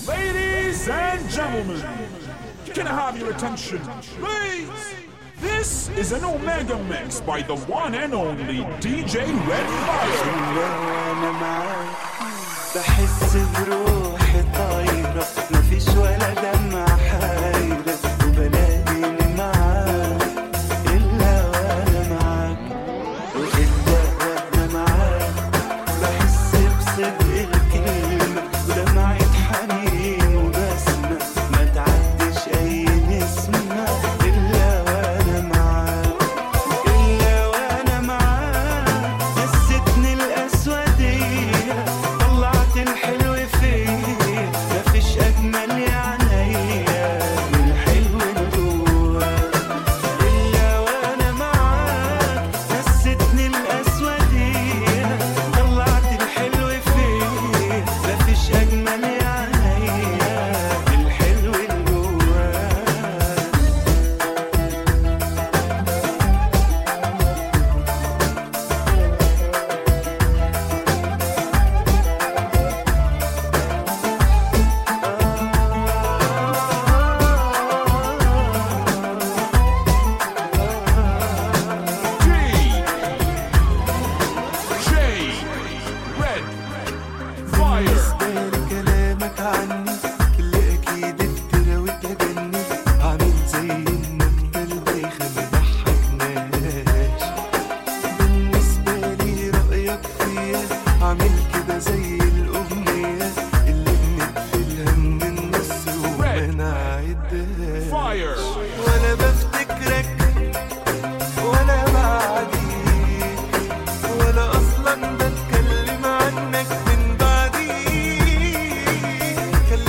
Ladies and gentlemen, can I have your attention, please? This is an Omega mix by the one and only DJ Red Fire. وانا معاك بحس بروحي طايرة مفيش ولا دمعة حايرة وبلاقيني معاك إلا وانا معاك وإلا وانا معاك بحس بصدق الكلمة ودمعة حنين وبسمة ما تعدش أي نسمة إلا وانا معاك إلا وأنا معاك نستني الأسودية طلعت الحلو فيا مفيش أجمل يا عينيا من الحلو اللي جواك إلا وأنا معاك نستني الأسودية طلعت الحلو فيا مفيش أجمل يا عينيا من الحلو اللي جواك D J Red Fire. بالي كلامك عني اللي اكيد افترى وتجني عامل زي النكتة البايخة ما ضحكناش بالنسبة لي رأيك فيا عامل كده زي الأغنية اللي بنقفلها من النص وما نعدهاش Fire. ولا بفتكرك ولا بعديك ولا اصلا بتكلم عنك من بعديك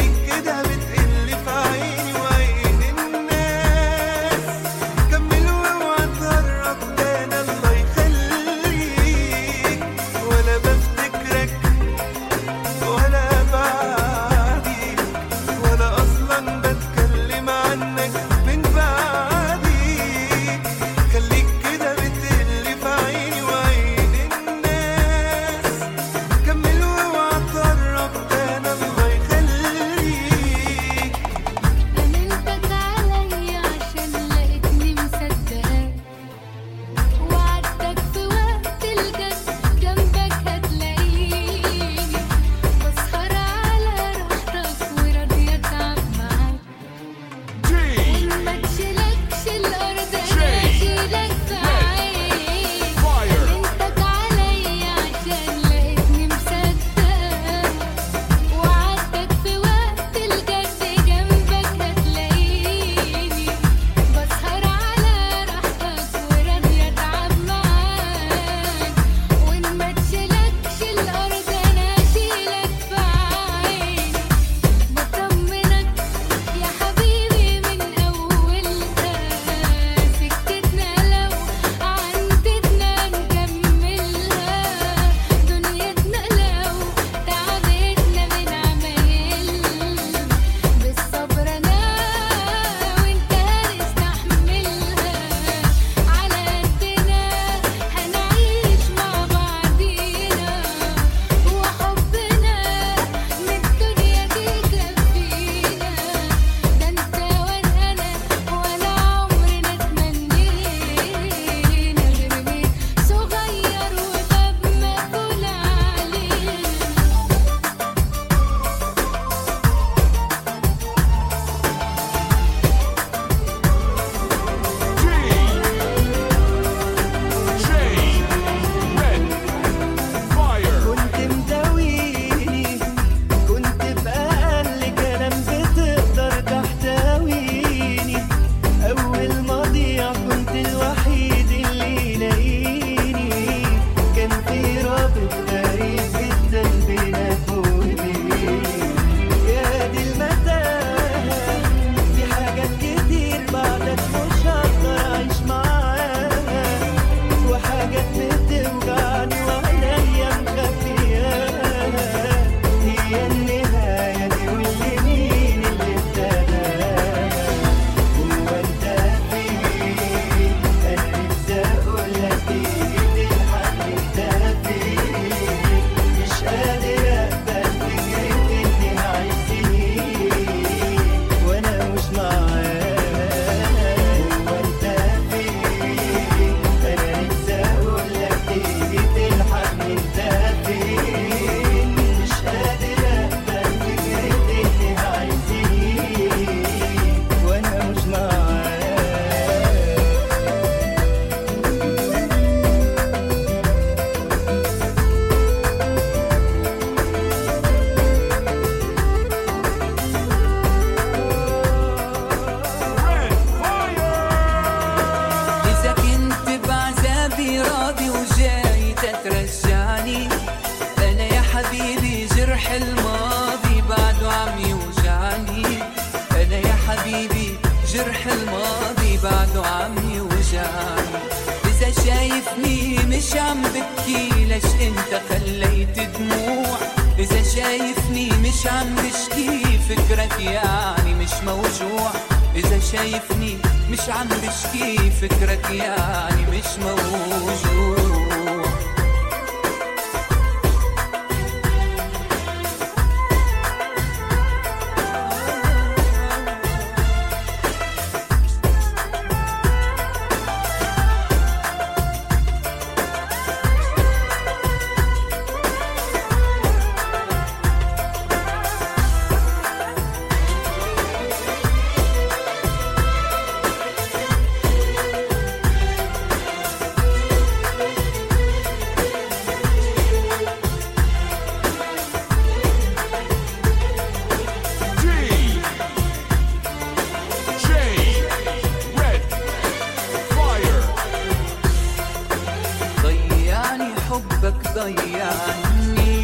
جرح الماضي بعده عم يوجعني انا يا حبيبي جرح الماضي بعده عم يوجعني اذا شايفني مش عم ببكي ليش انت خليت دموع اذا شايفني مش عم بشكي فكرك يعني مش موجوع اذا شايفني مش عم بشكي فكرك يعني مش موجوع D J Red Fire ضيعني حبك ضيعني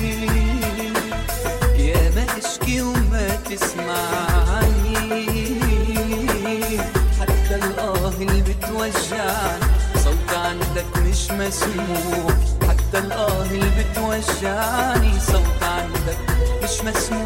يا ما اشكي وما تسمعني حتى الآه اللي بتوجعني صوت عندك مش مسموع حتى الآه اللي بتوجعني صوت عندك مش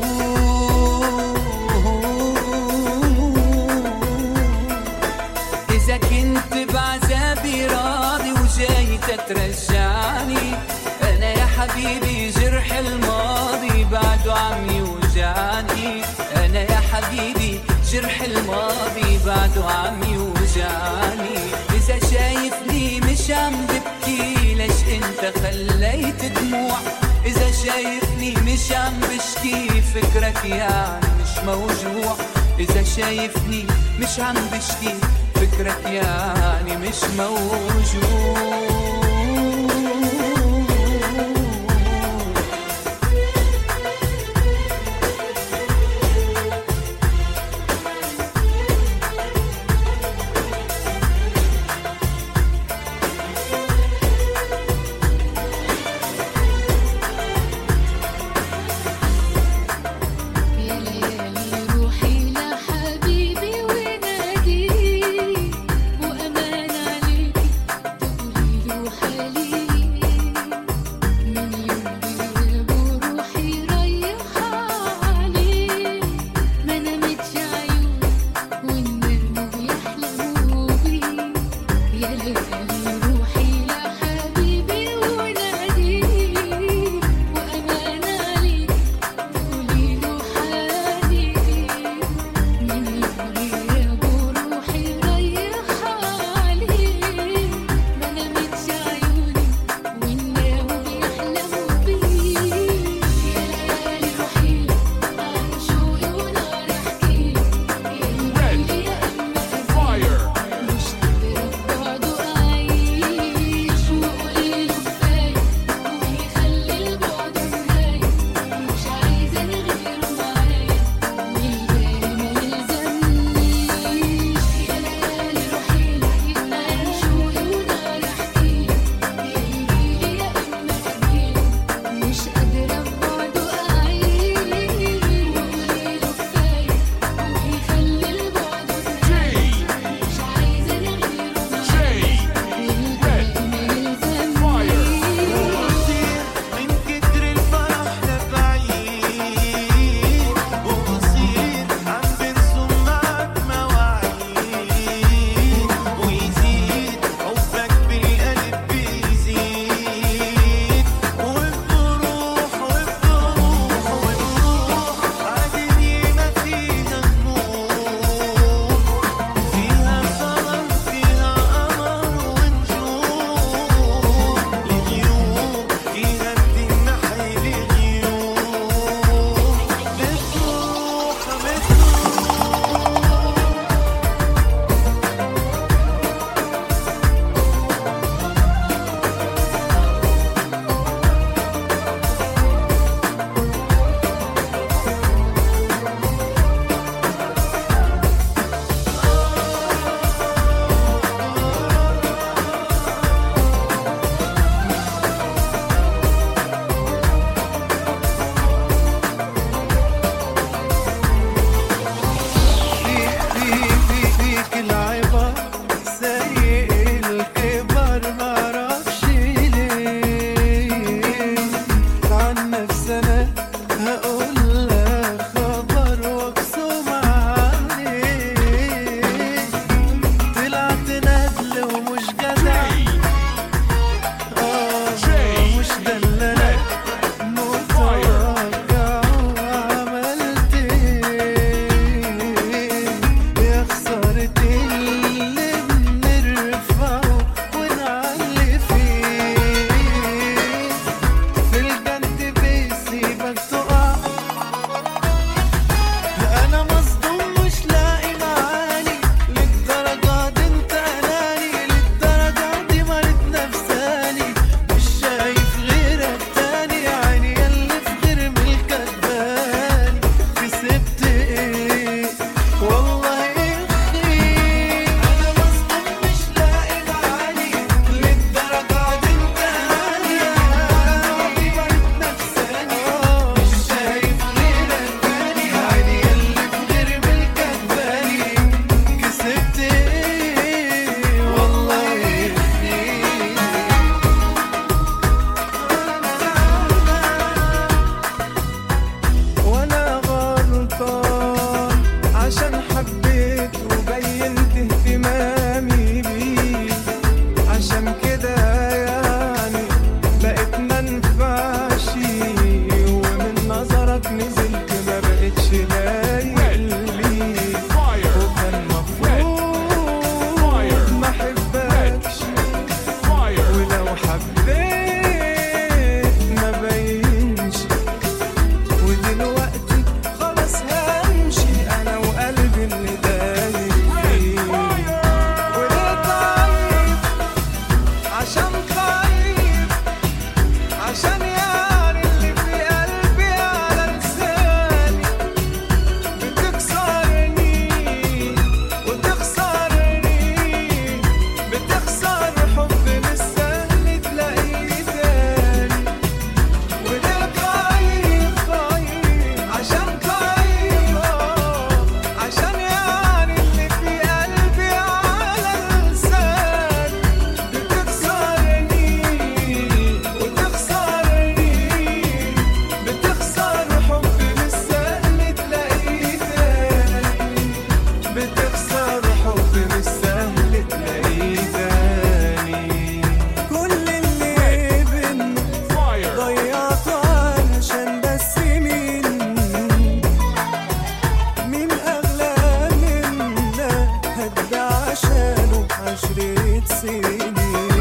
مسموع إذا كنت بعذابي راضي وجاي تترجعني أنا يا حبيبي جرح الماضي بعده عم يوجعني أنا يا حبيبي جرح الماضي بعده عم يوجعني إذا شايفني مش عم ببكي ليش أنت خليت دموع إذا شايفني مش عم بشكي فكرك يعني مش موجوع إذا شايفني مش عم بشكي فكرك يعني مش موجود يا ليالي روحي لحبيبي ونادي وأمان عليكي تقولي له هقول لك خبر وابصم عليك طلعت ندل ومش جدع آه مش دلالك متوقع وعملت ايه يا خسارة اللي بنرفعه ونعلي فيه في الجد بيسيبك تقع انا مصدوم مش لاقي معاني للدرجة دي انت اناني للدرجة دي مريض نفساني مش شايف غيرك تاني عيني ياللي في غير ملكك باني كسبت ايه والله يخيب انا مصدوم مش لاقي معاني للدرجة دي انت اناني دي مريض نفساني مش شايف غيرك تاني عيني ياللي في غير ملكك باني كسبت ايه والله يخيب وانا غلطان عشان حبيت وبينت اهتمامي بيه عشان كده يعني بقيت منفعش ومن نظرك نزلت ما بقتش لايق لي Fire. وكان مفروض ما احبكش Fire. ولو حبيت ما بينش ودلوقتي خلاص همشي انا وقلبي اللي دايب فيه وليه طيب عشان طيب عشان يعني اللي في قلبي على لساني بتكسرني وتخسرني بتخسر حب مش سهل تلاقيه تاني وليه طيب طيب عشان طيب آه، عشان يعني اللي في قلبي على لساني بتكسرني وتخسرني بتخسر حب مش سهل تلاقيه تاني بتخسر حب مش سهل تلاقيه تاني كل اللي بينا Fire. ضيعته علشان بس مين مين أغلى منا هدى عشانه عشرة سنين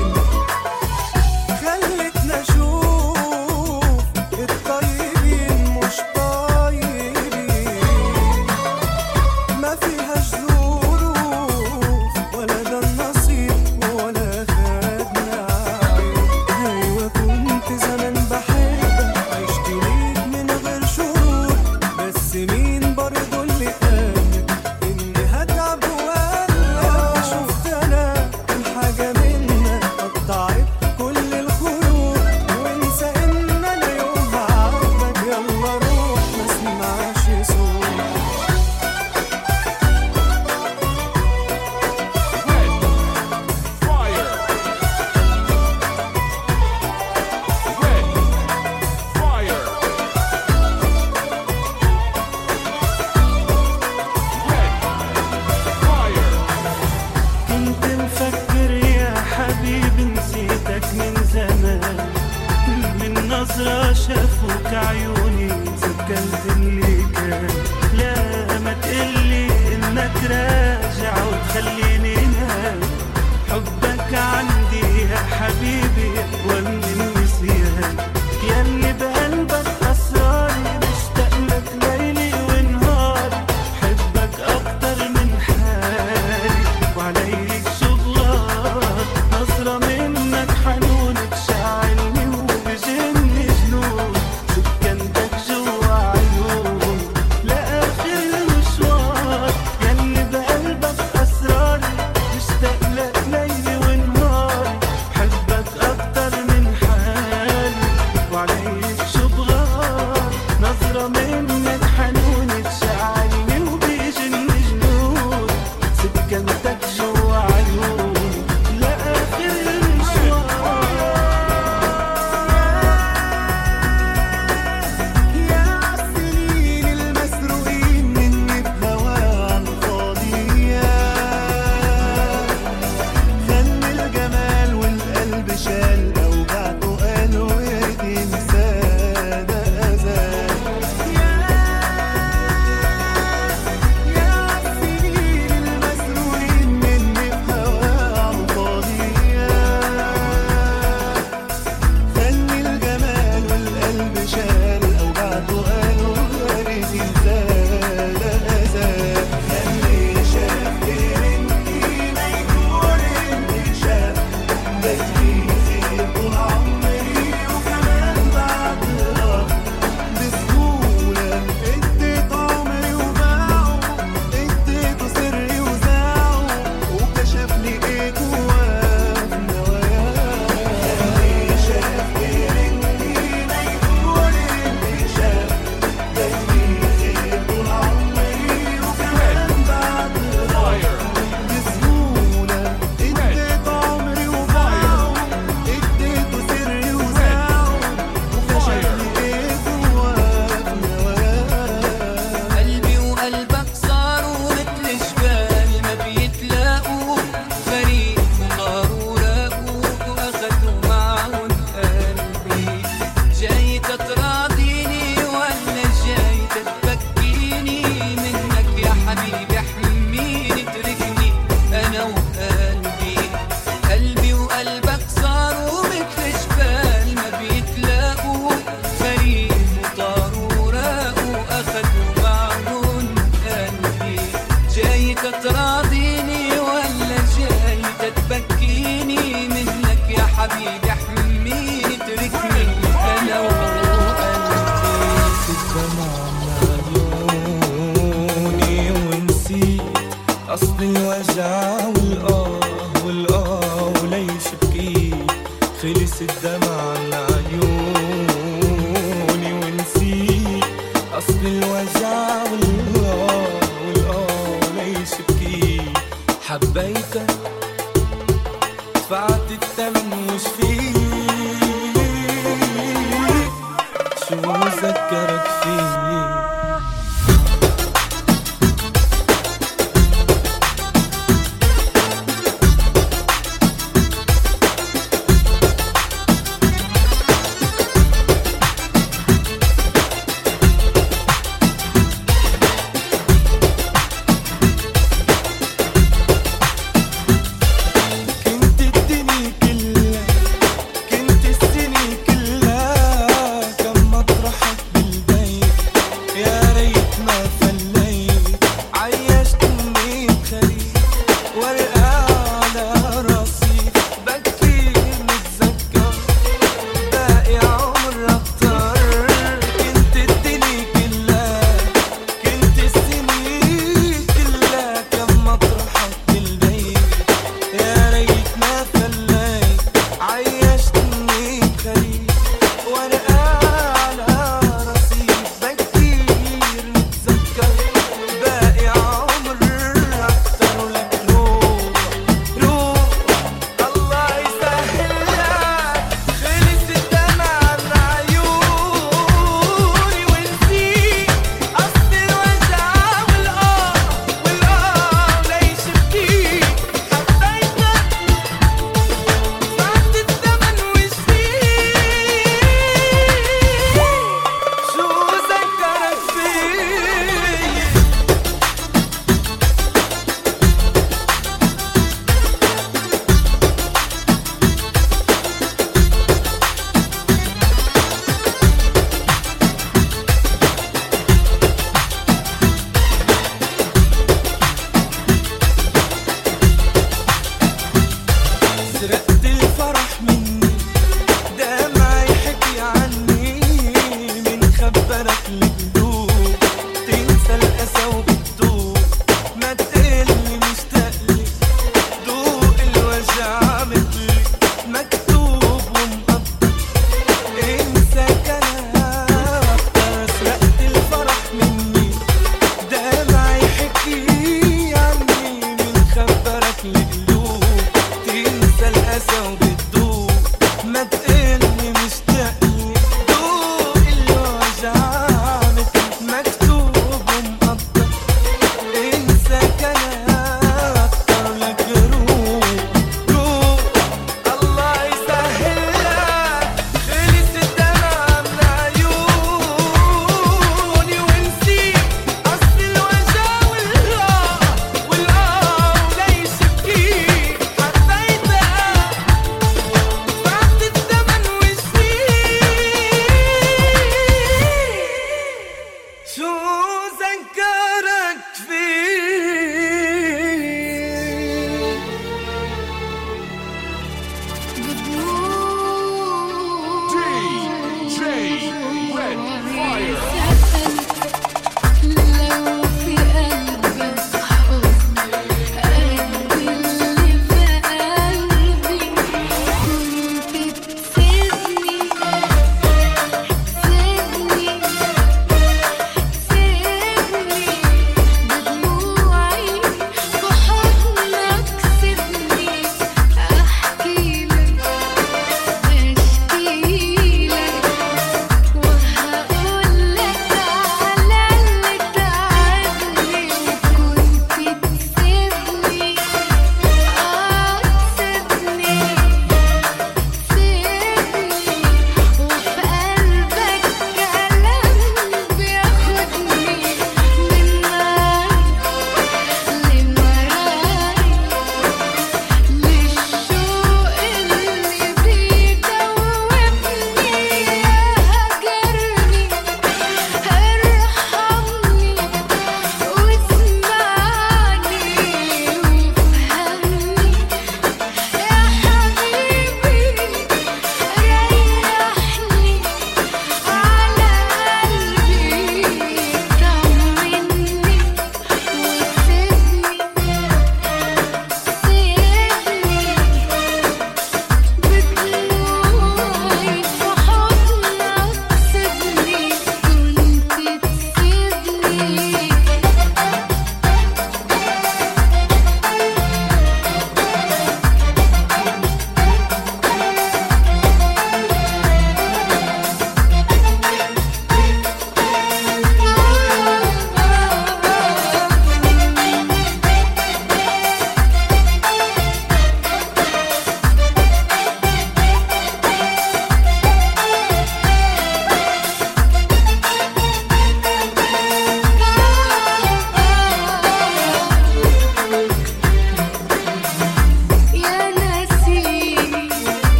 خلتنا نشوف الطيبين مش طيبين ما فيهاش ظروف ولا ده النصيب ولا خدنا عيب ايوه كنت زمان بحبك عشت ليك من غير شروط بس مين برضه اللي قال اني هتعب ولا شفت انا الحاجه منك قطعت كل الخيوط وانسى ان انا يوم عاتبك يلا روح ما اسمعش صوت Fire. Red. Fire. Red. Fire. كنت مفكر يا حبيبي نسيتك من زمان من نظرة شافوك عيوني سكنت اللي كان لا ما تقلي انك راجع وتخليني نام حبك عندي يا حبيبي اقوى من النسيان ياللي بقلبك اسراري مشتاق لك ليلي ونهاري حبك اكتر من حالي وعليك شغلات نظرة منك حنون تشعلني وبجن جنون سكنتك جوا عيوني الوجع والآه والآه وليش بكي خلص الدمع عن عيوني ونسيت أصل الوجع والآه والآه وليش بكي حبيتك دفعت الثمن وش فيك شو ذكرك فيه